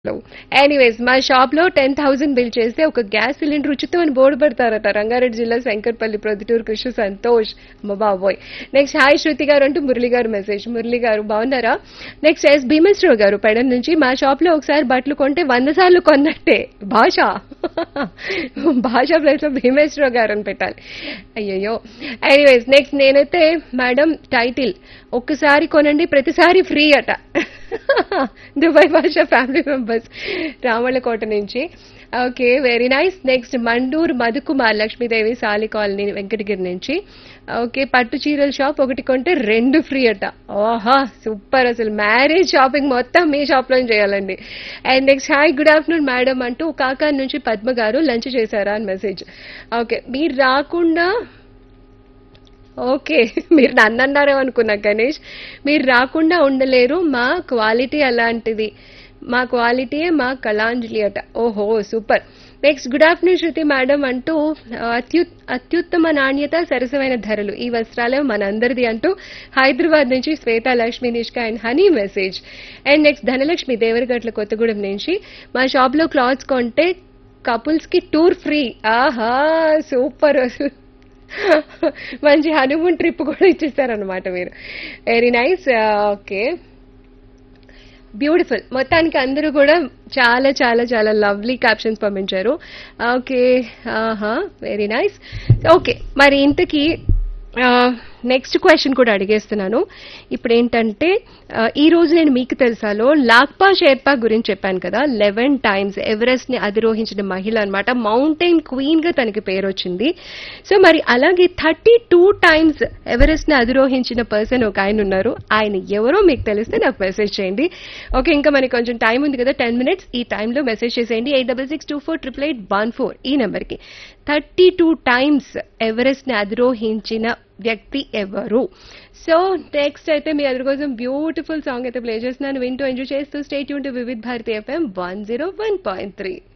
anyways మా shop లో ten thousand bill చేస్తే ఒక గ్యాస్ సిలిండర్ ఉచితం అని బోర్డు పెడతారట రంగారెడ్డి జిల్లా శంకర్పల్లి ప్రొద్దుటూరు కృష్ణ సంతోష్ అమ్మ బాబోయ్ నెక్స్ట్ హాయ్ శృతి గారు అంటూ మురళి గారు మెసేజ్ మురళి గారు బాగున్నారా నెక్స్ట్ ఎస్ భీమేశ్వరరావు గారు పెడన్ నుంచి మా షాప్ లో ఒకసారి బట్టలు కొంటే వంద సార్లు కొన్నట్టే భాష భాష ప్లేస్ లో భీమేశ్వరరావు గారు అని పెట్టాలి అయ్యయ్యో ఎనీవేస్ నెక్స్ట్ నేనైతే మేడం టైటిల్ ఒక్కసారి కొనండి ప్రతిసారి ఫ్రీ అట దుబాయ్ భాష ఫ్యామిలీ మెంబర్స్ రామళ్ళకోట నుంచి okay very nice next Mandur Madhukumar Lakshmidevi Sali colony Venkatagiri నుంచి ఓకే పట్టు చీరల షాప్ ఒకటి కొంటే రెండు ఫ్రీ అట ఓహా సూపర్ అసలు మ్యారేజ్ షాపింగ్ మొత్తం మీ షాప్ లో చేయాలండి and next hi good afternoon madam అంటూ కాకా నుంచి పద్మ గారు లంచ్ చేశారా అని మెసేజ్ ఓకే మీరు రాకుండా ఓకే మీరు నన్ను అన్నారేమో అనుకున్నా గణేష్ మీరు రాకుండా ఉండలేరు మా క్వాలిటీ అలాంటిది మా క్వాలిటీయే మా కళాంజలి అట ఓహో super next good afternoon Shruti madam అంటూ ఆ, అత్యు అత్యుత్తమ నాణ్యత సరసమైన ధరలు ఈ వస్త్రాలే మనందరిది అంటూ హైదరాబాద్ నుంచి Shweta Lakshmi Nishka and Honey message and next Dhanalakshmi Devaragatla Kothagudem నుంచి మా షాప్ లో క్లాత్స్ కొంటే కపుల్స్ కి టూర్ ఫ్రీ ఆహా సూపర్ అసలు మంచి హనుమూన్ ట్రిప్ కూడా ఇచ్చేస్తారనమాట మీరు వెరీ నైస్ ఓకే బ్యూటిఫుల్ మొత్తానికి అందరూ కూడా చాలా చాలా చాలా లవ్లీ క్యాప్షన్స్ పంపించారు ఓకే ఆహా వెరీ నైస్ ఓకే మరి ఇంతకీ నెక్స్ట్ క్వశ్చన్ కూడా అడిగేస్తున్నాను ఇప్పుడు ఏంటంటే ఆ, ఈ రోజు నేను మీకు తెలుసాలో లాక్పా షేర్పా గురించి చెప్పాను కదా లెవెన్ టైమ్స్ ఎవరెస్ట్ ని అధిరోహించిన మహిళ అనమాట మౌంటైన్ క్వీన్ గా తనకి పేరు వచ్చింది సో మరి అలాగే థర్టీ టూ టైమ్స్ ఎవరెస్ట్ ని అధిరోహించిన పర్సన్ ఒక ఆయన ఉన్నారు ఆయన ఎవరో మీకు తెలిస్తే నాకు మెసేజ్ చేయండి ఓకే ఇంకా మనకి కొంచెం టైం ఉంది కదా టెన్ మినిట్స్ ఈ టైంలో మెసేజ్ చేసేయండి eight double six two four triple eight one four ఈ నెంబర్కి థర్టీ టూ టైమ్స్ ఎవరెస్ట్ ని అధిరోహించిన వ్యక్తి ఎవరు సో నెక్స్ట్ అయితే మీ అందరి కోసం బ్యూటిఫుల్ సాంగ్ అయితే ప్లే చేస్తున్నాను వింటూ ఎంజాయ్ చేస్తూ స్టేట్ యూన్ to Vividh Bharati FM one zero one point three